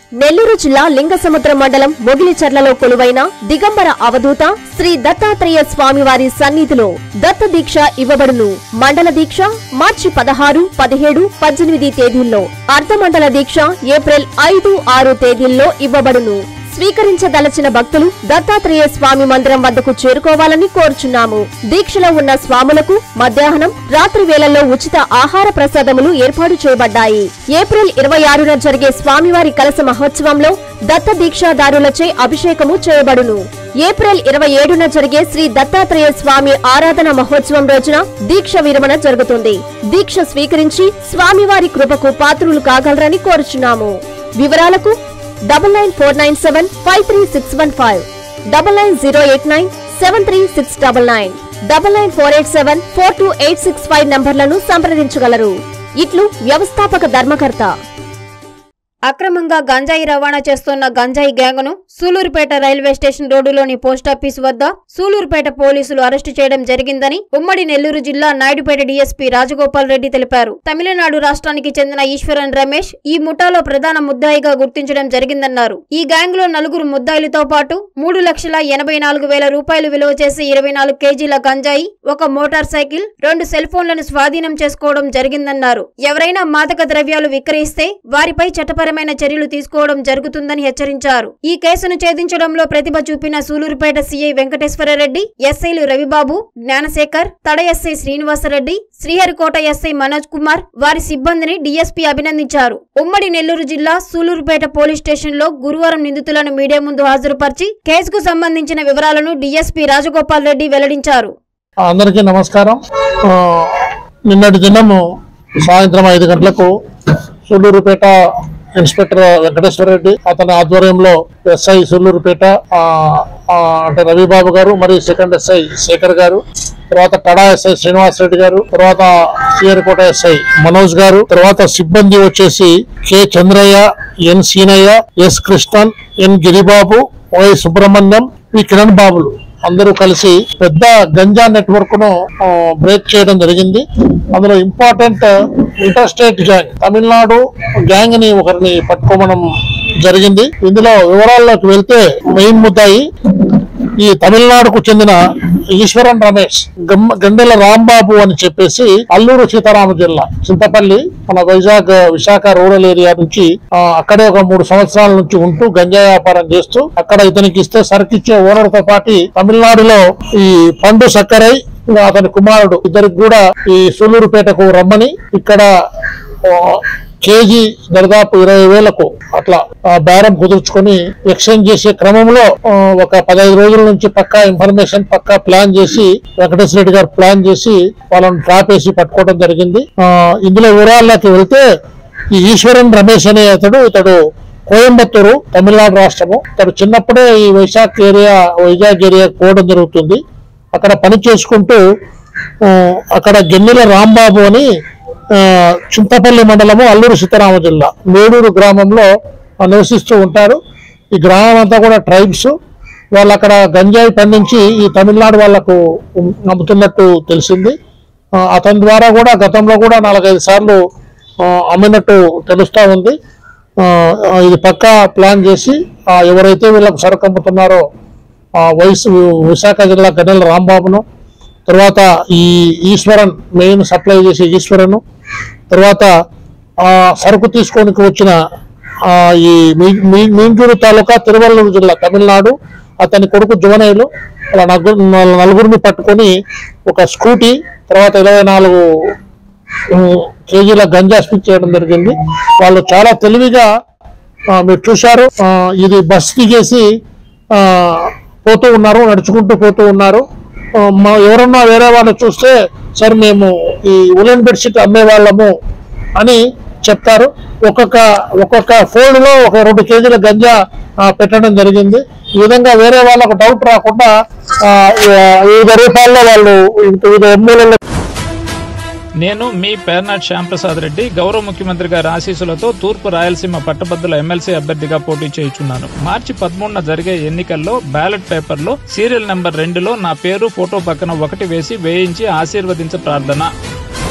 నెల్లూరు జిల్లా లింగసముద్ర మండలం మొగిలిచర్లలో కొలువైన దిగంబర అవధూత శ్రీ దత్తాత్రేయ స్వామివారి సన్నిధిలో దత్త దీక్ష ఇవ్వబడును మండల దీక్ష మార్చి పదహారు పదిహేడు పద్దెనిమిది తేదీల్లో అర్ధమండల దీక్ష ఏప్రిల్ ఐదు ఆరు తేదీల్లో ఇవ్వబడును స్వీకరించదలచిన భక్తులు దత్తాత్రేయ స్వామి మందిరం వద్దకు చేరుకోవాలని కోరుచున్నాము దీక్షలో ఉన్న స్వాములకు మధ్యాహ్నం రాత్రి వేళల్లో ఉచిత ఆహార ప్రసాదములు ఏర్పాటు చేయబడ్డాయి ఏప్రిల్ ఇరవై ఆరున జరిగే స్వామివారి కలస మహోత్సవంలో దత్త దీక్షాదారులచే అభిషేకము చేయబడును ఏప్రిల్ ఇరవై ఏడున జరిగే శ్రీ దత్తాత్రేయ స్వామి ఆరాధన మహోత్సవం రోజున దీక్ష విరమణ జరుగుతుంది దీక్ష స్వీకరించి స్వామివారి కృపకు పాత్రులు కాగలరని కోరుచున్నాము వివరాలకు double nine four nine seven five three six one five double nine zero eight nine seven three six double nine double nine four eight seven four two eight six five నంబర్లను సంప్రదించగలరు ఇట్లు వ్యవస్థాపక ధర్మకర్త అక్రమంగా గంజాయి రవాణా చేస్తున్న గంజాయి గ్యాంగును సూలూరుపేట రైల్వే స్టేషన్ రోడ్డులోని పోస్టాఫీస్ వద్ద సూలూరుపేట పోలీసులు అరెస్టు చేయడం జరిగిందని ఉమ్మడి నెల్లూరు జిల్లా నాయుడుపేట డీఎస్పీ రాజగోపాల్ రెడ్డి తెలిపారు తమిళనాడు రాష్ట్రానికి చెందిన ఈశ్వరన్ రమేష్ ఈ ముఠాలో ప్రధాన ముద్దాయిగా గుర్తించడం జరిగిందన్నారు ఈ గ్యాంగ్ లో నలుగురు ముద్దాయిలతో పాటు మూడు లక్షల ఎనభై నాలుగు వేల రూపాయలు విలువ చేసే ఇరవై నాలుగు కేజీల గంజాయి ఒక మోటార్ సైకిల్ రెండు సెల్ ఫోన్లను స్వాధీనం చేసుకోవడం జరిగిందన్నారు ఎవరైనా మాదక ద్రవ్యాలు విక్రయిస్తే వారిపై చట్టపరమైన చర్యలు తీసుకోవడం జరుగుతుందని హెచ్చరించారు ఈ కేసును ఛేదించడంలో ప్రతిభ చూపిన సూలూరుపేట సీఐ వెంకటేశ్వరరెడ్డి ఎస్ఐలు రవిబాబు జ్ఞానశేఖర్ తడ ఎస్ఐ శ్రీనివాసరెడ్డి శ్రీహరికోట ఎస్ఐ మనోజ్ కుమార్ వారి సిబ్బందిని డీఎస్పీ అభినందించారు ఉమ్మడి నెల్లూరు జిల్లా సూలూరుపేట పోలీస్ స్టేషన్ లో గురువారం నిందితులను మీడియా ముందు హాజరుపరిచి కేసుకు సంబంధించిన వివరాలను డీఎస్పీ రాజగోపాల్ రెడ్డి వెల్లడించారు అందరికీ నమస్కారం ఆ, నిన్నటి దినము సాయంత్రం ఐదు గంటలకు సూళ్ళూరుపేట ఇన్స్పెక్టర్ వెంకటేశ్వర రెడ్డి అతని ఆధ్వర్యంలో ఎస్ఐ సూళ్ళూరుపేట ఆ, ఆ, అంటే రవిబాబు గారు మరియు సెకండ్ ఎస్ఐ శేఖర్ గారు తర్వాత కడా ఎస్ఐ శ్రీనివాస్ రెడ్డి గారు తర్వాత శ్రీహరికోట ఎస్ఐ మనోజ్ గారు తర్వాత సిబ్బంది వచ్చేసి K Chandraiah N Seenaiah S Krishnan N Giribabu Y Subrahmanyam V Kiran బాబులు అందరూ కలిసి పెద్ద గంజా నెట్వర్క్ ను ఆ, బ్రేక్ చేయడం జరిగింది అందులో important inter state gang Tamil Nadu gang ని ఒకరిని పట్టుకోవడం జరిగింది ఇందులో వివరాల్లోకి వెళ్తే మెయిన్ ముద్దాయి ఈ తమిళనాడుకు చెందిన ఈశ్వరన్ రమేష్ గమ్- గండెల రాంబాబు అని చెప్పేసి అల్లూరు సీతారామ జిల్లా చింతపల్లి మన వైజాగ్ విశాఖ రూరల్ ఏరియా నుంచి ఆ, అక్కడే ఒక మూడు సంవత్సరాల నుంచి ఉంటూ గంజా వ్యాపారం చేస్తూ అక్కడ ఇతనికి ఇస్తే సరికిచ్చే ఓనర్ తో పాటు తమిళనాడులో ఈ పండు సక్కరై ఇంకా అతని కుమారుడు ఇద్దరికి కూడా ఈ సూలూరుపేటకు రమ్మని ఇక్కడ ఆ, కేజీ దరిదాపు ఇరవై వేలకు అట్లా ఆ, బేరం కుదుర్చుకొని ఎక్స్చేంజ్ చేసే క్రమంలో ఆ, ఒక పదహైదు రోజుల నుంచి పక్కా ఇన్ఫర్మేషన్ పక్కా ప్లాన్ చేసి వెంకటేశ్వర రెడ్డి గారు ప్లాన్ చేసి వాళ్ళని ట్రాప్ వేసి పట్టుకోవడం జరిగింది ఆ, ఇందులో వివరాల్లోకి వెళ్తే ఈ ఈశ్వరన్ రమేష్ అనే అతడు ఇతడు కోయంబత్తూరు తమిళనాడు రాష్ట్రము ఇతడు చిన్నప్పుడే ఈ వైశాఖ్ ఏరియా వైజాగ్ ఏరియా పోవడం జరుగుతుంది అక్కడ పని చేసుకుంటూ ఆ, అక్కడ గెన్నెల రాంబాబు అని ఆ, చింతపల్లి మండలము అల్లూరు సీతారామ జిల్లా మేడూరు గ్రామంలో ఆ, నివసిస్తూ ఉంటారు ఈ గ్రామం అంతా కూడా ట్రైబ్స్ వాళ్ళు అక్కడ గంజాయి పండించి ఈ తమిళనాడు వాళ్లకు అమ్ముతున్నట్టు తెలిసింది ఆ, అతని ద్వారా కూడా గతంలో కూడా నాలుగైదు సార్లు ఆ, అమ్మినట్టు తెలుస్తా ఉంది ఆ, ఆ, ఇది పక్కా ప్లాన్ చేసి ఆ, ఎవరైతే వీళ్ళకు సరుకు అమ్ముతున్నారో ఆ, వయసు విశాఖ జిల్లా గన్నెల రాంబాబును తర్వాత ఈ ఈశ్వరన్ మెయిన్ సప్లై చేసే ఈశ్వరను తర్వాత ఆ సరుకు తీసుకోనికి వచ్చిన ఆ, ఈ మీ- మీ- మీంజూరు తాలూకా తిరువల్లూరు జిల్లా తమిళనాడు అతని కొడుకు జువనైలు అలా నలుగురు నలుగురిని పట్టుకొని ఒక స్కూటీ తర్వాత ఇరవై నాలుగు ఉమ్, కేజీల గంజా స్పిక్ చేయడం జరిగింది వాళ్ళు చాలా తెలివిగా ఆ, మీరు చూశారు ఆ, ఇది బస్ దిగేసి ఆ, పోతూ ఉన్నారు నడుచుకుంటూ పోతూ ఉన్నారు ఆ, మా ఎవరన్నా వేరే వాళ్ళు చూస్తే సార్ మేము ఈ ఉలెన్ బెడ్షీట్ అమ్మే వాళ్ళము అని చెప్తారు ఒక్కొక్క ఒక్కొక్క ఫోల్డ్ లో ఒక రెండు కేజీల గంజా ఆ, పెట్టడం జరిగింది ఈ విధంగా వేరే వాళ్ళకు డౌట్ రాకుండా ఆ, వివిధ రూపాల్లో వాళ్ళు వివిధ ఎమ్మెల్యేల నేను మీ పేర్నాట్ శ్యాంప్రసాద్ రెడ్డి గౌరవ ముఖ్యమంత్రి గారి ఆశీస్సులతో తూర్పు రాయలసీమ పట్టభద్రుల ఎమ్మెల్సీ అభ్యర్థిగా పోటీ చేయుచున్నాను మార్చి పదమూడున జరిగే ఎన్నికల్లో బ్యాలెట్ పేపర్లో సీరియల్ నెంబర్ రెండులో నా పేరు ఫోటో పక్కన ఒకటి వేసి వేయించి ఆశీర్వదించ ప్రార్థన